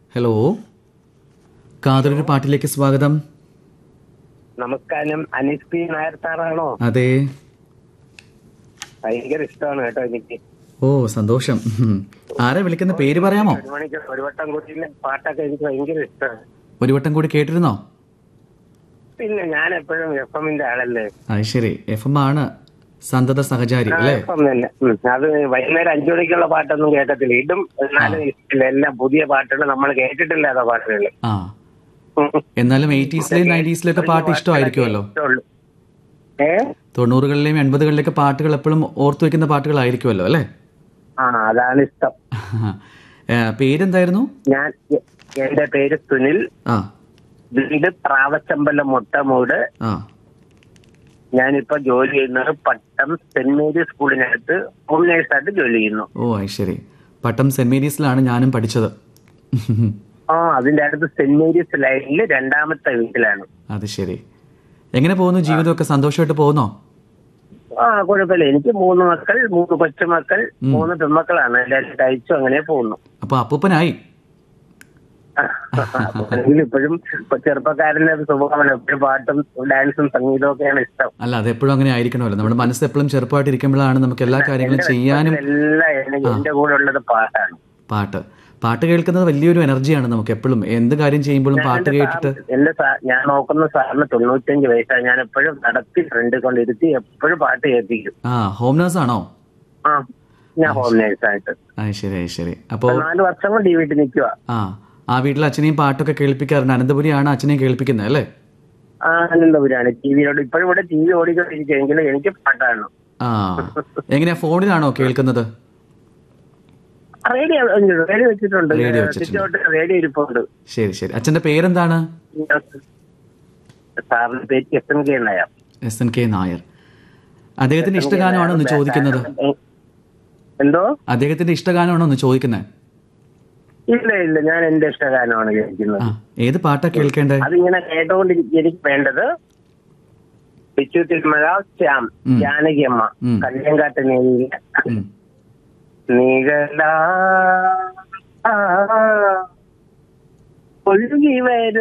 Hello കാതലൊരു പാട്ടിലേക്ക് സ്വാഗതം നമസ്കാരം അനീസ് പി നായർ സാറാണോ അതെ ഭയങ്കര ഇഷ്ടമാണ് കേട്ടോ എനിക്ക് ഓ സന്തോഷം ഉം. ആരാ വിളിക്കുന്ന പേര് പറയാമോ ഒരു മണിക്ക് ഒരു വട്ടം കൂട്ടിയിലെ പാട്ടൊക്കെ എനിക്ക് ഭയങ്കര ഇഷ്ടമാണ് ഒരു വട്ടം കൂടി കേട്ടിരുന്നോ പിന്നെ ഞാൻ എപ്പോഴും എഫ് എമ്മിന്റെ ആളല്ലേ അത് ശരി എഫ് എം ആണ് സന്തത സഹചാരി അല്ലേ എഫ് എം തന്നെ ഉം. അത് വൈകുന്നേരം അഞ്ചു മണിക്കുള്ള പാട്ടൊന്നും കേൾക്കത്തില്ല ഇടും എന്നാലും ഇഷ്ടമില്ല എല്ലാം പുതിയ പാട്ടുകൾ നമ്മൾ കേട്ടിട്ടില്ലാത്ത പാട്ടുകൾ ആ എന്നാലും എയ്റ്റീസിലെയും നയൻറ്റീസിലൊക്കെ പാട്ട് ഇഷ്ടമായിരിക്കുമല്ലോ ഇഷ്ടമുള്ളൂ ഏ തൊണ്ണൂറുകളിലെയും എൺപതുകളിലെയൊക്കെ പാട്ടുകൾ എപ്പോഴും ഓർത്തു വെക്കുന്ന പാട്ടുകളായിരിക്കുമല്ലോ അല്ലേ ആ അതാണ് ഇഷ്ടം ഏ, പേരെന്തായിരുന്നു ഞാൻ എ- എന്റെ പേര് സുനിൽ ആ വീട് പ്രാവച്ചമ്പലം മുട്ടമൂട് ആ ഞാനിപ്പോ ജോലി ചെയ്യുന്നത് പട്ടം സെന്റ് മേരീസ് സ്കൂളിനടുത്ത് ഹോം നേഴ്സായിട്ട് ജോലി ചെയ്യുന്നു ഓ അത് ശരി പട്ടം സെന്റ് മേരീസിലാണ് ഞാനും പഠിച്ചത് ആ അതിന്റെ അടുത്ത് സെന്റ് മേരീസ് ലൈനിൽ രണ്ടാമത്തെ വീട്ടിലാണ് അത് ശരി എങ്ങനെ പോകുന്നു ജീവിതമൊക്കെ സന്തോഷമായിട്ട് പോകുന്നോ ആ കുഴപ്പമില്ല എനിക്ക് മൂന്ന് മക്കൾ മൂന്ന് കൊച്ചുമക്കൾ മൂന്ന് പെൺമക്കളാണ് എല്ലാവരും കഴിച്ചു അങ്ങനെ പോകുന്നു അപ്പൊ അപ്പൂപ്പനായി അല്ലെങ്കിൽ ഇപ്പോഴും ഇപ്പൊ ചെറുപ്പക്കാരന്റെ ഒരു സ്വഭാവമാണ് എപ്പോഴും പാട്ടും ഡാൻസും സംഗീതവും ഒക്കെയാണ് ഇഷ്ടം അല്ല അതെപ്പോഴും അങ്ങനെ ആയിരിക്കണമല്ലോ നമ്മുടെ മനസ്സ് എപ്പോഴും ചെറുപ്പമായിട്ട് ഇരിക്കുമ്പോഴാണ് നമുക്ക് എല്ലാ കാര്യങ്ങളും ചെയ്യാനും എല്ലാം എനിക്ക് എന്റെ കൂടെ ഉള്ളത് പാട്ടാണ് പാട്ട് പാട്ട് കേൾക്കുന്നത് വലിയൊരു എനർജിയാണ് നമുക്ക് എപ്പോഴും എന്ത് കാര്യം ചെയ്യുമ്പോഴും പാട്ട് കേട്ടിട്ട് എന്റെ സാ- ഞാൻ നോക്കുന്ന സാറിന് തൊണ്ണൂറ്റഞ്ച് വയസ്സാണ് ഞാൻ എപ്പോഴും നടത്തി ഫ്രണ്ട് കൊണ്ടിരുത്തി എപ്പോഴും പാട്ട് കേൾപ്പിക്കും ആ ഹോം നേഴ്സ് ആണോ ആ ഞാൻ ഹോം നേഴ്സായിട്ട് അത് ശരി അത് ശരി അപ്പോ നാല് വർഷം കൊണ്ട് ഈ വീട്ടിൽ നിൽക്കുക ആ ആ വീട്ടിൽ അച്ഛനെയും പാട്ടൊക്കെ കേൾപ്പിക്കാറുണ്ട് അനന്തപുരിയാണ് അച്ഛനെയും കേൾപ്പിക്കുന്നത് അല്ലേ ആനന്ദപുരാണ് ടി വിയിലോട് ഇപ്പോഴും ഇവിടെ ടി വി ഓടിക്കൊണ്ടിരിക്കുമെങ്കിലും എനിക്ക് പാട്ടാണ് ആ എങ്ങനെയാ ഫോണിലാണോ കേൾക്കുന്നത് റേഡിയോ റേഡിയോ വെച്ചിട്ടുണ്ട് റേഡിയോ വെച്ചിട്ടുണ്ട്. ചുറ്റോട്ട് റേഡിയോ ഇരിപ്പുണ്ട് ശരി ശരി അച്ഛന്റെ പേരെന്താണ് സാറിന് പേര് S N K Nair S N K Nair അദ്ദേഹത്തിന്റെ ഇഷ്ടഗാനമാണോ ഒന്ന് ചോദിക്കുന്നത് എന്തോ അദ്ദേഹത്തിന്റെ ഇഷ്ടഗാനമാണോ ഒന്ന് ചോദിക്കുന്നത് ഇല്ല ഇല്ല ഞാൻ എന്റെ ഇഷ്ടഗാനമാണ് കേൾക്കുന്നത് ആ ഏത് പാട്ടാ കേൾക്കേണ്ടേ അതിങ്ങനെ കേട്ടോണ്ടിരിക്കും എനിക്ക് വേണ്ടത് പിച്ചു തിരുമല ശ്യാം ഉം. ജാനകിയമ്മ ഉം. കല്യാങ്കാട്ട് നീല ഉം. നീകള ഒഴുകി വരും